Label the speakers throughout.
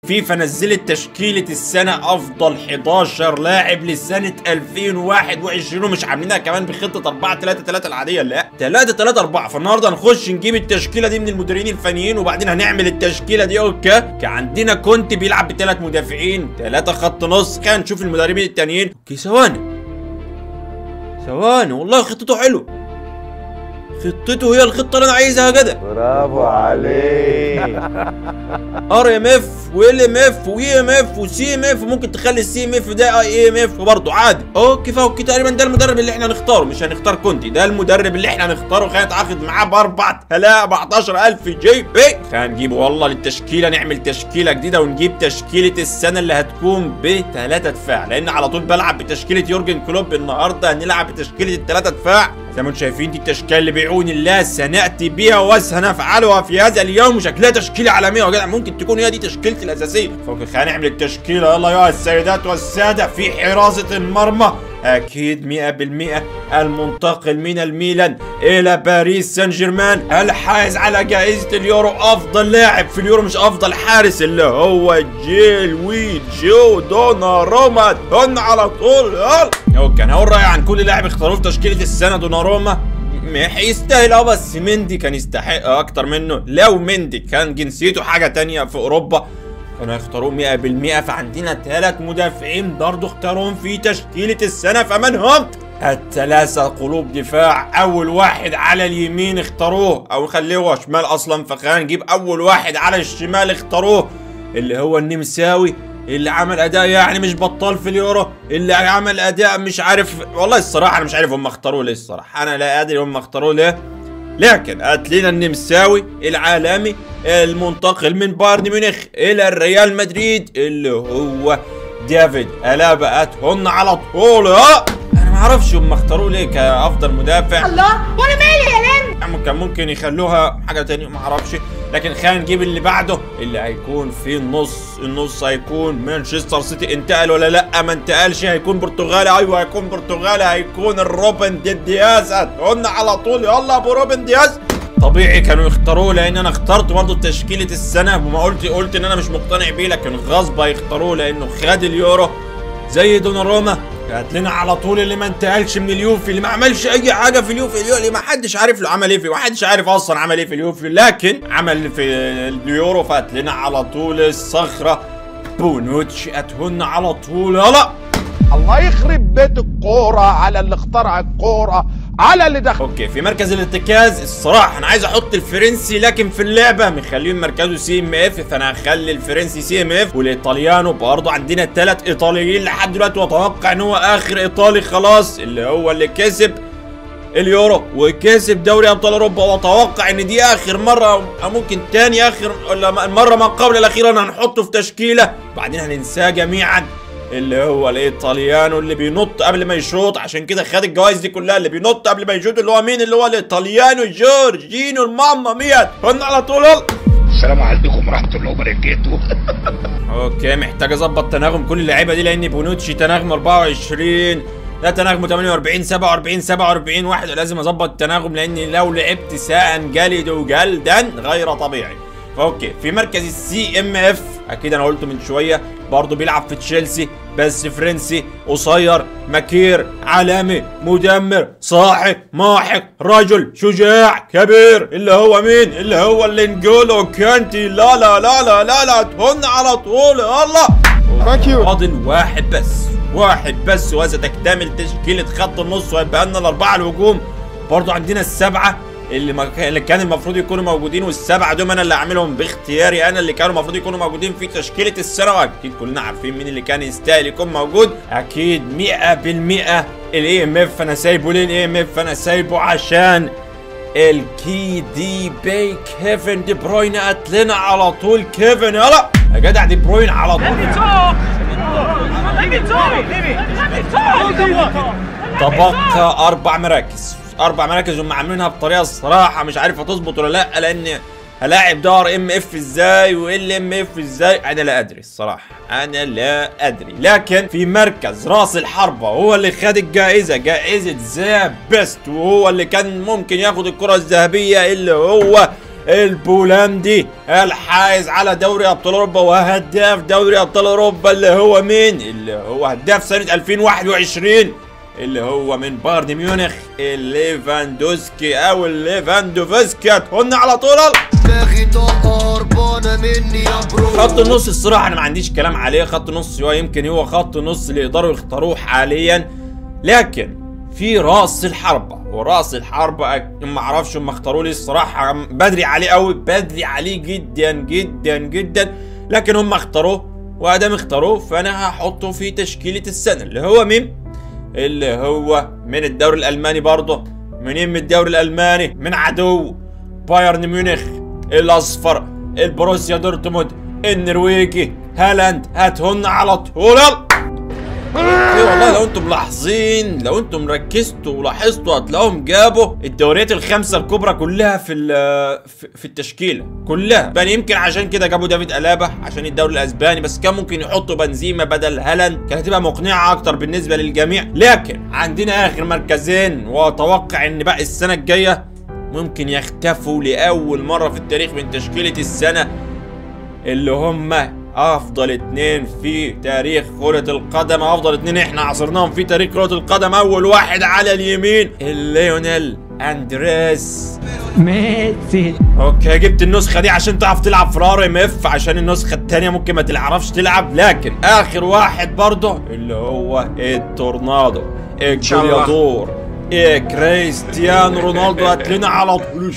Speaker 1: فيفا نزلت تشكيلة السنة أفضل 11 لاعب لسنة 2021 ومش عاملينها كمان بخطة 4 3 3 العادية لا 3 3 4 فالنهاردة هنخش نجيب التشكيلة دي من المديرين الفنيين وبعدين هنعمل التشكيلة دي اوكي كان عندنا كنت بيلعب بثلاث مدافعين ثلاثة خط نص كان نشوف المدربين التانيين اوكي ثواني ثواني والله خطته حلو خطته هي الخطة اللي أنا عايزها كده
Speaker 2: برافو عليك
Speaker 1: ار ام اف وال ام اف واي ام اف وسي ام اف وممكن تخلي السي ام اف ده اي ام اف برضه عادي اوكي فاوكي تقريبا ده المدرب اللي احنا هنختاره مش هنختار كونتي ده المدرب اللي احنا هنختاره خلينا نتعاقد معاه ب 14000 جي بي خلينا نجيب والله للتشكيله نعمل تشكيله جديده ونجيب تشكيله السنه اللي هتكون بثلاثه دفاع لان على طول بلعب بتشكيله يورجن كلوب النهارده هنلعب بتشكيله الثلاثه دفاع زي ما انتم شايفين دي التشكيله اللي بعون الله سناتي بها وسنفعلها في هذا اليوم وشكلها تشكيله عالميه يا جدع ممكن تكون هي دي تشكيلتي الاساسيه فوق خلينا نعمل التشكيله يلا يا السيدات والساده في حراسه المرمى اكيد 100% المنتقل من الميلان الى باريس سان جيرمان الحائز على جائزه اليورو افضل لاعب في اليورو مش افضل حارس اللي هو جيل وي جو دوناروما دون على طول يلا اوكي انا هقول رايي عن كل لاعب اختاروه في تشكيله السنه دوناروما مح يستاهل اه بس مندي كان يستحق اكتر منه لو مندي كان جنسيته حاجه تانية في اوروبا كانوا هيختاروه 100% فعندنا ثلاث مدافعين برضه اختاروهم في تشكيلة السنة فمن هم؟ الثلاثة قلوب دفاع أول واحد على اليمين اختاروه أو خليه شمال أصلا فخلينا نجيب أول واحد على الشمال اختاروه اللي هو النمساوي اللي عمل اداء يعني مش بطال في اليورو اللي عمل اداء مش عارف والله الصراحه انا مش عارف هم اختاروه ليه الصراحه انا لا ادري هم اختاروه ليه لكن هات لنا النمساوي العالمي المنتقل من بايرن ميونخ الى الريال مدريد اللي هو ديفيد الابا هاتهن على طول ها انا ما اعرفش هم اختاروه ليه كافضل مدافع
Speaker 3: الله وانا مالي يا لم
Speaker 1: يعني كان ممكن يخلوها حاجه تانية ما اعرفش لكن خلينا نجيب اللي بعده اللي هيكون في النص النص هيكون مانشستر سيتي انتقل ولا لا ما انتقلش هيكون برتغالي ايوه هيكون برتغالي هيكون الروبن دي دياز قلنا على طول يلا ابو روبن دياز طبيعي كانوا يختاروه لان انا اخترت برضه تشكيله السنه وما قلت قلت ان انا مش مقتنع بيه لكن غصب هيختاروه لانه خد اليورو زي دوناروما هات لنا على طول اللي ما انتقلش من اليوفي اللي ما عملش اي حاجه في اليوفي اليوفي اللي ما حدش عارف له عمل ايه في ما حدش عارف اصلا عمل ايه في اليوفي لكن عمل في اليورو فات لنا على طول الصخره بونوتشي اتهن على طول يلا
Speaker 2: الله يخرب بيت الكوره على اللي اخترع الكوره على اللي دخل
Speaker 1: اوكي في مركز الارتكاز الصراحه انا عايز احط الفرنسي لكن في اللعبه مخليين مركزه سي ام اف فانا هخلي الفرنسي سي ام اف والايطاليانو برضه عندنا ثلاث ايطاليين لحد دلوقتي واتوقع ان هو اخر ايطالي خلاص اللي هو اللي كسب اليورو وكسب دوري ابطال اوروبا واتوقع ان دي اخر مره او ممكن تاني اخر ولا المره ما قبل الاخيره انا هنحطه في تشكيله بعدين هننساه جميعا اللي هو الايطاليانو اللي بينط قبل ما يشوط عشان كده خد الجوائز دي كلها اللي بينط قبل ما يشوط اللي هو مين اللي هو الايطاليانو جورجينو الماما ميت قلنا على طول يلا.
Speaker 4: السلام عليكم ورحمه الله وبركاته
Speaker 1: اوكي محتاج اظبط تناغم كل اللعيبه دي لان بونوتشي تناغم 24 ده تناغمه 48 47 47 واحد لازم اظبط التناغم لاني لو لعبت سانجلد جلدا غير طبيعي اوكي في مركز السي ام اف اكيد انا قلته من شويه برضه بيلعب في تشيلسي بس فرنسي قصير مكير عالمي مدمر صاحب ماحق رجل شجاع كبير اللي هو مين اللي هو اللي نقوله كانتي لا لا لا لا لا لا تهن على طول يلا
Speaker 2: ثانك يو
Speaker 1: فاضل واحد بس واحد بس وإذا تكتمل تشكيلة خط النص ويبقى لنا الأربعة الهجوم برضو عندنا السبعة اللي, ما كان- اللي كان المفروض يكونوا موجودين والسبعة دول أنا اللي عاملهم باختياري أنا اللي كانوا المفروض يكونوا موجودين في تشكيلة السنة وأكيد كلنا عارفين مين اللي كان يستاهل يكون موجود أكيد 100% الاي ام اف أنا سايبه ليه الاي ام اف أنا سايبه عشان الكي دي بي كيفن دي بروين قتلنا على طول كيفن يلا يا جدع دي بروين على طول تبقى اربع مراكز اربع مراكز هم عاملينها بطريقه الصراحه مش عارف هتظبط ولا لا لان هلاعب دار ام اف ازاي وال ام اف ازاي انا لا ادري الصراحه انا لا ادري لكن في مركز راس الحربه هو اللي خد الجائزه جائزه ذا بيست وهو اللي كان ممكن ياخد الكره الذهبيه اللي هو البولندي الحائز على دوري ابطال اوروبا وهداف دوري ابطال اوروبا اللي هو مين اللي هو هداف سنه 2021 اللي هو من بايرن ميونخ الليفاندوسكي او الليفاندوفسكي هتهن على طول
Speaker 5: دماغي طاقة هربانة مني يا برو
Speaker 1: خط النص الصراحه انا ما عنديش كلام عليه خط نص هو يمكن هو خط النص اللي يقدروا يختاروه حاليا لكن في راس الحربة وراس الحربة أك- ما اعرفش هم اختاروا لي الصراحة بدري عليه قوي بدري عليه جدا جدا جدا لكن هم اختاروه وادام اختاروه فانا هحطه في تشكيلة السنة اللي هو مين؟ اللي هو من الدوري الالماني برضه منين من الدوري الالماني من عدو بايرن ميونخ الاصفر البروسيا دورتموند النرويجي هالاند هاتهن على طول ايه والله لو انتم ملاحظين لو انتم ركزتوا ولاحظتوا هتلاقوهم جابوا الدوريات الخمسه الكبرى كلها في ال- في- في التشكيله كلها يعني يمكن عشان كده جابوا دافيد الابا عشان الدوري الاسباني بس كان ممكن يحطوا بنزيما بدل هالاند كانت هتبقى مقنعه اكتر بالنسبه للجميع لكن عندنا اخر مركزين واتوقع ان بقى السنه الجايه ممكن يختفوا لاول مره في التاريخ من تشكيله السنه اللي هم افضل اتنين في تاريخ كرة القدم افضل اتنين احنا عصرناهم في تاريخ كرة القدم اول واحد على اليمين ليونيل اندريس
Speaker 6: ميسي
Speaker 1: اوكي جبت النسخة دي عشان تعرف تلعب في الار ام اف عشان النسخة التانية ممكن ما تعرفش تلعب لكن اخر واحد برضه اللي هو التورنادو الجوليادور إيه كريستيانو رونالدو هات لنا على طول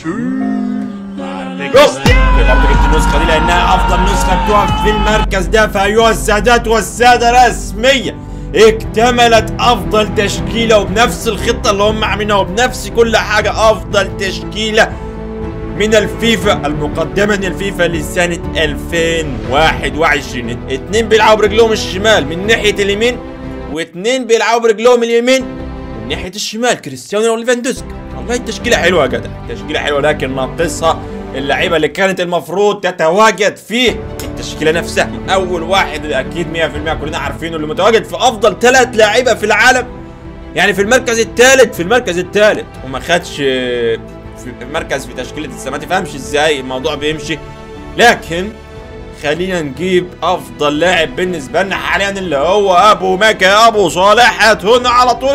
Speaker 1: بص برضه جبت النسخة دي لأنها أفضل نسخة بتقف في المركز ده فأيها السادات والسادة رسميا اكتملت أفضل تشكيلة وبنفس الخطة اللي هم عاملينها وبنفس كل حاجة أفضل تشكيلة من الفيفا المقدمة من الفيفا لسنة 2021 اتنين بيلعبوا برجلهم الشمال من ناحية اليمين واتنين بيلعبوا برجلهم اليمين من ناحية الشمال كريستيانو وليفاندوسكي والله التشكيلة حلوة يا جدع تشكيلة حلوة لكن ناقصها اللعيبة اللي كانت المفروض تتواجد في التشكيلة نفسها أول واحد اللي أكيد 100% كلنا عارفينه اللي متواجد في أفضل ثلاث لاعيبة في العالم يعني في المركز الثالث في المركز الثالث وما خدش في مركز في تشكيلة السنة ما تفهمش ازاي الموضوع بيمشي لكن خلينا نجيب افضل لاعب بالنسبة لنا حاليا اللي هو ابو مكة ابو صالح هاتهن على طول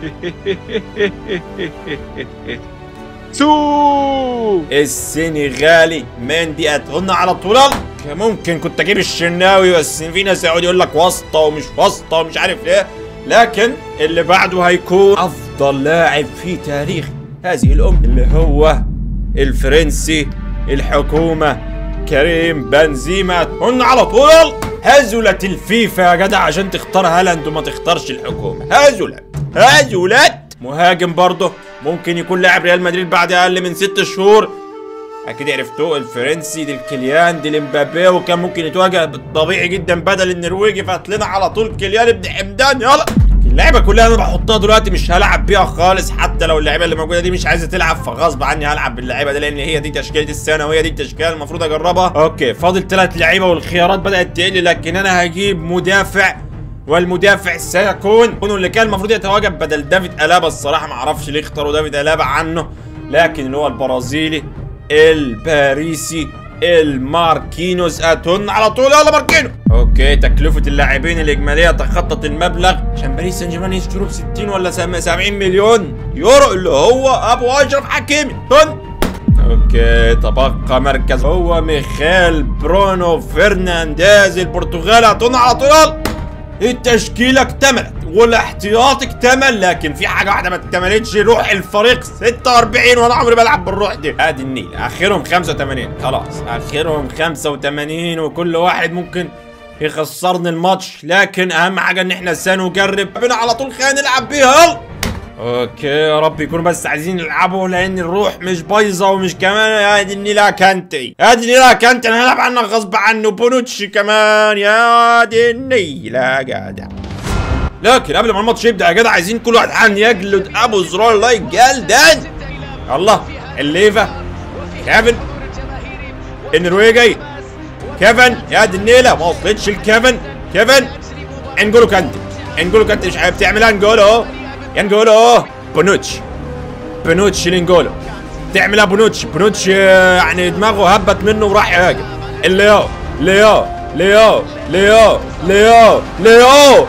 Speaker 2: سو
Speaker 1: السنغالي مندي هاتهن على طول كان ممكن كنت اجيب الشناوي بس في ناس يقعد يقول لك واسطة ومش واسطة ومش عارف ليه لكن اللي بعده هيكون افضل لاعب في تاريخ هذه الام اللي هو الفرنسي الحكومة كريم بنزيما هن على طول هزلت الفيفا يا جدع عشان تختار هالاند وما تختارش الحكومة هزلت هزلت مهاجم برضه ممكن يكون لاعب ريال مدريد بعد اقل من ست شهور اكيد عرفتوه الفرنسي دي الكليان دي الامبابي وكان ممكن يتواجه طبيعي جدا بدل النرويجي فهات لنا على طول كليان ابن حمدان يلا اللعيبه كلها انا بحطها دلوقتي مش هلعب بيها خالص حتى لو اللعيبه اللي موجوده دي مش عايزه تلعب فغصب عني هلعب باللعيبه دي لان هي دي تشكيله السنه وهي دي التشكيله المفروض اجربها اوكي فاضل ثلاث لعيبه والخيارات بدات تقل لكن انا هجيب مدافع والمدافع سيكون كونه اللي كان المفروض يتواجد بدل دافيد الابا الصراحه ما اعرفش ليه اختاروا دافيد الابا عنه لكن اللي هو البرازيلي الباريسي الماركينوس اتون على طول يلا ماركينو اوكي تكلفة اللاعبين الإجمالية تخطت المبلغ عشان باريس سان جيرمان يشتروه ب 60 ولا 70 مليون يورو اللي هو أبو أشرف حكيمي تون اوكي تبقى مركز هو ميخيل برونو فرنانديز البرتغالي هاتون على طول التشكيلة اكتملت والاحتياط اكتمل لكن في حاجة واحدة ما اكتملتش روح الفريق 46 وانا عمري بلعب بالروح دي ادي النيل اخرهم 85 خلاص اخرهم 85 وكل واحد ممكن يخسرني الماتش لكن اهم حاجة ان احنا سنجرب بنا على طول خلينا نلعب بيها يلا اوكي يا رب يكونوا بس عايزين يلعبوا لان الروح مش بايظه ومش كمان يا دي النيلا كانتي يا دي النيلا كانتي انا هلعب عنك غصب عنه بونوتشي كمان يا دي النيلا جدع لكن قبل ما الماتش يبدا يا جدع عايزين كل واحد حن يجلد ابو زرار لايك جلدا الله الليفا كيفن النرويجي كيفن يا دي النيله ما وصلتش لكيفن كيفن انجولو كانتي انجولو كانتي مش عارف تعملها انجولو ينجولو بونوتشي بونوتشي لينجولو تعملها بونوتش بونوتش آه، يعني دماغه هبت منه وراح يهاجم الليو ليو ليو ليو ليو ليو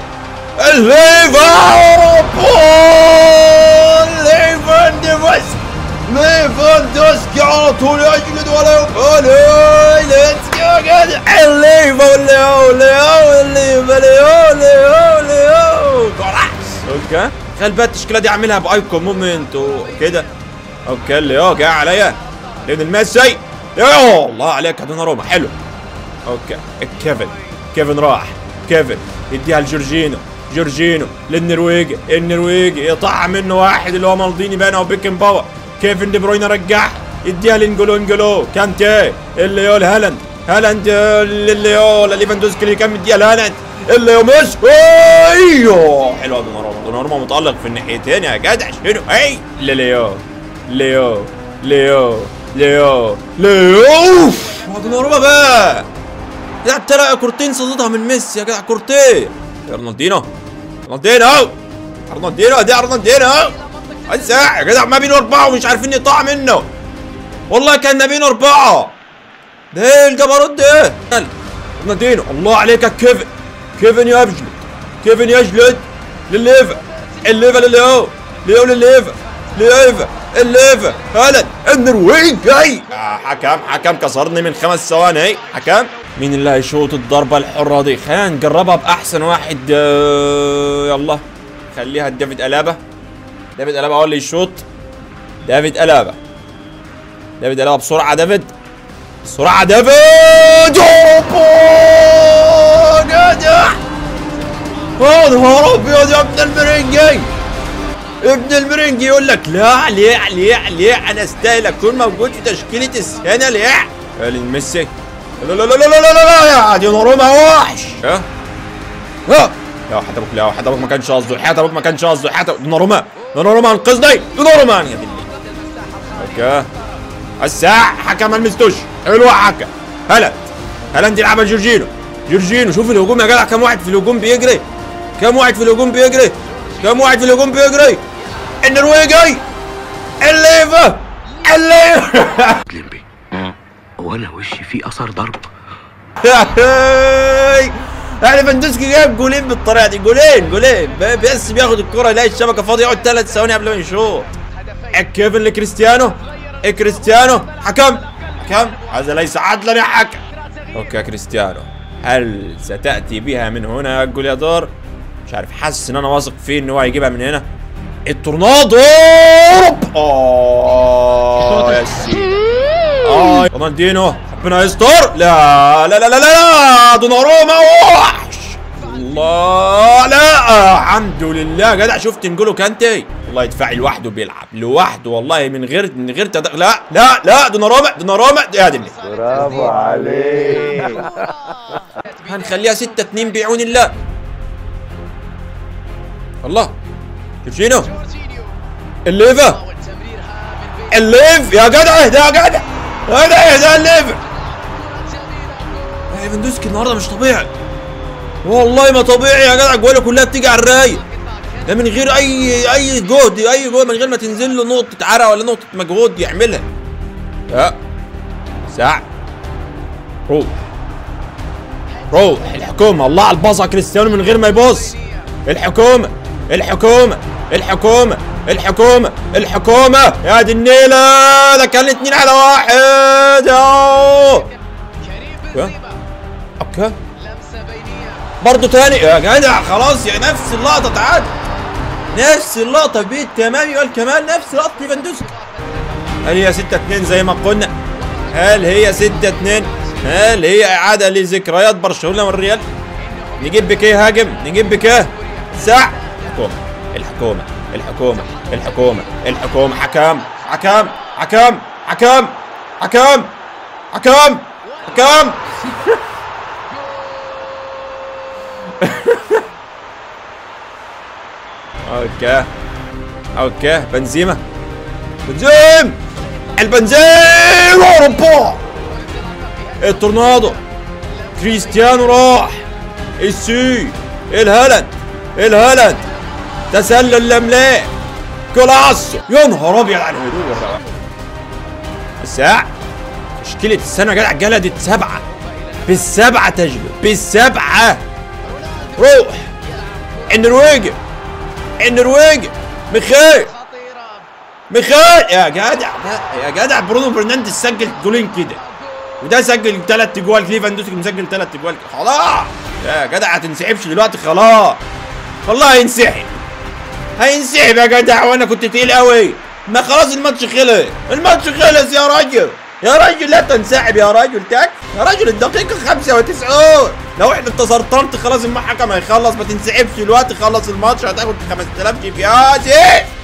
Speaker 1: الليفر ليفاندوفسكي ليفاندوفسكي على طول يجلد ولا يقال ليتس جو جدع الليفا ليو ليو الليفا ليو ليو ليو كولاس اوكي خل بقى التشكيله دي اعملها بايكون مومنت وكده اوكي ليو جاي عليا لين الميسي يو الله عليك يا دوناروما حلو اوكي كيفن كيفن راح كيفن يديها لجورجينو جورجينو للنرويجي النرويجي يقطعها منه واحد اللي هو مالديني بانا وبيكن باور كيفن دي بروين رجعها يديها لانجولو انجولو كانتي اللي يقول هالاند هالاند اللي يقول ليفاندوسكي اللي كان مديها لهالاند اللي يقول مش ايوه حلوه دوناروما دوناروما متالق في الناحيتين يا جدع شنو اي ليو ليو ليو ليو ليو اوف دوناروما بقى يا ترى كورتين صدتها من ميسي يا جدع كورتين يا رونالدينو رونالدينو رونالدينو دي رونالدينو الساعة يا جدع ما بين أربعة ومش عارفين نقطع منه والله كان ما بين أربعة ده ايه الجبروت ده رونالدينو الله عليك يا كيفن كيفن يجلد كيفن يجلد للليفا الليفا لليو ليو للليفا ليفا الليفا هالاند النرويج جاي آه حكم حكم كسرني من خمس ثواني حكم مين اللي هيشوط الضربة الحرة دي خلينا نجربها بأحسن واحد آه، يلا خليها ديفيد ألابا ديفيد ألابا هو اللي يشوط ديفيد ألابا ديفيد ألابا بسرعة ديفيد بسرعة ديفيد أوبا جدع يا نهار أبيض يا ابن المرنجي ابن المرنجي يقول لك لا ليه ليه ليه انا استاهل اكون موجود في تشكيله السنه ليه قال ميسي لا لا لا لا لا لا لا يا دي نوروما وحش ها ها يا حتى ابوك لا حتى ابوك ما كانش قصده حتى ابوك ما كانش قصده حتى دوناروما دوناروما انقذني دوناروما يا دي اوكي الساعة حكم ما لمستوش حلو حكم هلا هالاند يلعبها جورجينو جورجينو شوف الهجوم يا جدع كم واحد في الهجوم بيجري كم واحد في الهجوم بيجري كم واحد في الهجوم بيجري النرويجي الليفا الليفا
Speaker 6: ليمبي هو انا وشي فيه اثر ضرب
Speaker 1: يعني فاندوسكي جايب جولين بالطريقه دي جولين جولين ب- بس بياخد الكره يلاقي الشبكه فاضيه يقعد ثلاث ثواني قبل ما يشوط كيفن لكريستيانو كريستيانو حكم حكم هذا ليس عدلا يا حكم اوكي يا كريستيانو هل ستاتي بها من هنا يا جوليادور مش عارف حاسس ان انا واثق فيه ان هو هيجيبها من هنا التورنادو اه يا سيدي اه رونالدينو ربنا يستر لا لا لا لا لا دوناروما وحش الله لا الحمد لله يا جدع شفت نجولو كانتي والله يدفع لوحده بيلعب لوحده والله من غير من غير تدخل لا لا لا دوناروما دوناروما يا دي برافو عليك هنخليها 6 2 بعون الله الله جورجينو الليفا الليف يا جدع اهدى يا جدع اهدى اهدى الليف ليفاندوسكي النهارده مش طبيعي والله ما طبيعي يا جدع الجواله كلها بتيجي على الرايق ده من غير اي اي جهد اي جهد من غير ما تنزل له نقطه عرق ولا نقطه مجهود يعملها لا ساعة روح روح الحكومة الله على الباصة كريستيانو من غير ما يبص الحكومة الحكومة الحكومة الحكومة الحكومة يا دي النيلة ده كان اتنين على واحد أوه. اوكي اوكي برضه تاني يا جدع خلاص يعني نفس اللقطة تعادل نفس اللقطة بالتمام يقول كمان نفس لقطة ليفاندوسكي هل هي 6 2 زي ما قلنا هل هي 6 2 هل هي إعادة لذكريات برشلونة والريال نجيب بكيه هاجم نجيب بكيه ساعة الحكومة الحكومة الحكومة الحكومة الحكومة حكام حكام حكام حكام حكام حكام حكام اوكي اوكي بنزيما بنزيم البنزيم اوروبا التورنادو كريستيانو راح السي الهالاند الهالاند تسلل لملاك كولاسو يا نهار ابيض على الهدوء والروعه ساعة تشكيلة السنة يا جدع جلدت سبعة بالسبعة تجلد بالسبعة روح النرويج النرويج ميخيل ميخيل يا جدع ده- يا جدع برونو فرنانديز سجل جولين كده وده سجل ثلاث جوال ليفاندوسكي مسجل ثلاث جوال خلاص يا جدع هتنسحبش دلوقتي خلاص والله هينسحب هينسحب يا جدع وانا كنت تقيل قوي ما خلاص الماتش خلص الماتش خلص يا راجل يا راجل لا تنسحب يا راجل تك يا راجل الدقيقة 95 لو احنا تسرطنت خلاص المحكم هيخلص ما تنسحبش دلوقتي خلص الماتش هتاخد 5000 جي بي اس